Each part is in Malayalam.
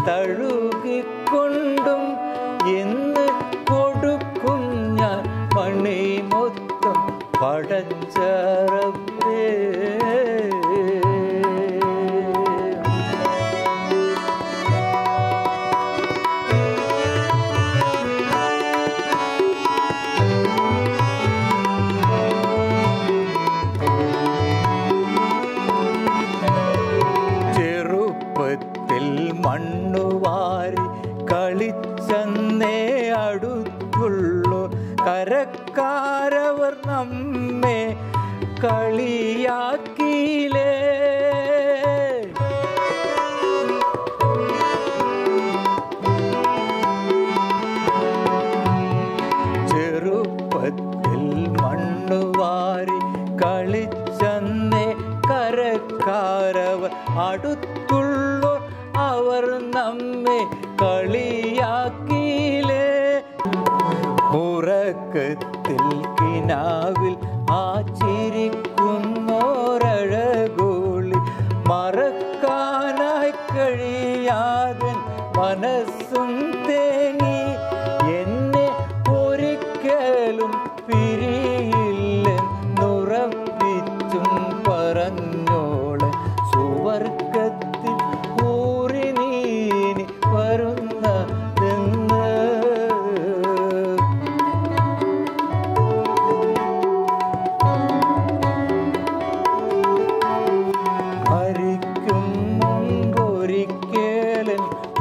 തഴുകിക്കൊണ്ടും എന്ന് കൊടുക്കും ഞാൻ മണി മൊത്തം പടച്ചറപ്പേ ചെറുപ്പത്തിൽ മണ്ണുവാരി കളിച്ചെന്നേ അടുത്തുള്ളു കരക്കാരവർ നമ്മെ കളിയാക്കിയിലേ ചെറുപ്പത്തിൽ മണ്ണുവാരി കളിച്ചെന്നേ കരക്കാരവർ അടുത്തുള്ളു അവർ നമ്മെ കളിയാക്കിയിലേ ഉറക്കത്തിൽ കിനാവിൽ ആ ചിരിക്കുന്നോരഴകൂളി മറക്കാനായി കഴിയാതെ മനസ്സും തേങ്ങി എന്നെ ഒരിക്കലും പിരിയില്ലെന്നുറപ്പിച്ചും പറഞ്ഞോളെ സുവർഗത്തിൽ ഊറി നീനി വരുന്നതെന്ന് മരിക്കും മുമ്പൊരിക്കലൻ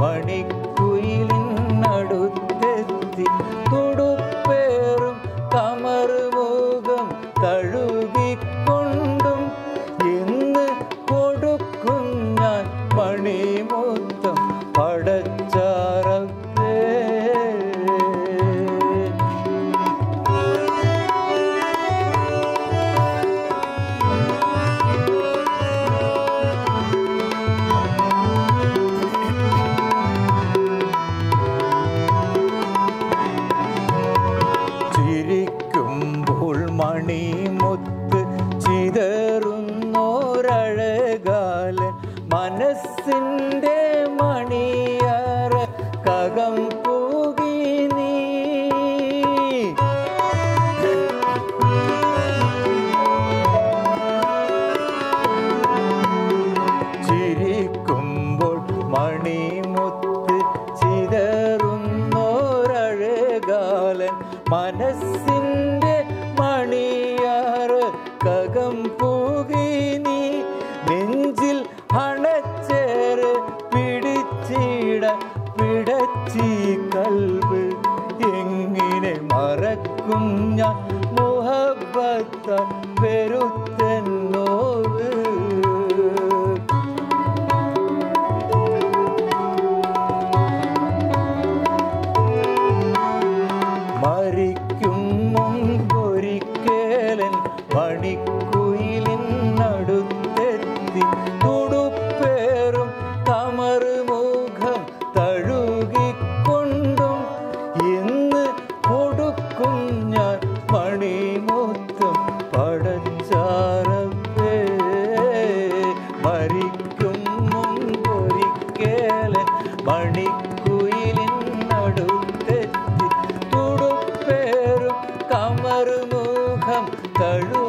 മണിക്കുയിലിനടുത്തെത്തി തുടുപ്പേറും കമറുമുഖം തഴുകിക്കൊണ്ടും എന്ന് കൊടുക്കും ഞാൻ മണിമൊത്തം പടച്ചാറപ്പേ ചിരിക്കുമ്പോൾ മണിമുത്ത് ചിതറുന്നോരഴകാലൻ മനസ്സിൻ്റെ മണിയറ കകം പൂകി നീ ചിരിക്കുമ്പോൾ മണിമുത്ത് ചിതറുന്നോരഴകാലൻ മനസ്സിൻ്റെ മണിയാറ് കകം പൂകി നീ നെഞ്ചിൽ അണച്ചേറ് പിടിച്ചിട പിടച്ചി കൽവ് എങ്ങനെ മറക്കും ഞാൻ മുഹബത്ത പെരുത്തന്നോവ് മരിക്കും മുമ്പൊരിക്കലൻ മണിക്കുയിലിനടുത്തെത്തി തുടുപ്പേറും കമറുമുഖം തഴുകിക്കൊണ്ടും എന്ന് കൊടുക്കും ഞാൻ മണിമൊത്തം പടച്ചാറപ്പേ മരിക്കും മുമ്പൊരിക്കലൻ മണിക്കുയിലിനടുത്തെത്തി തുടുപ്പേറും കമറുമുഖം തഴു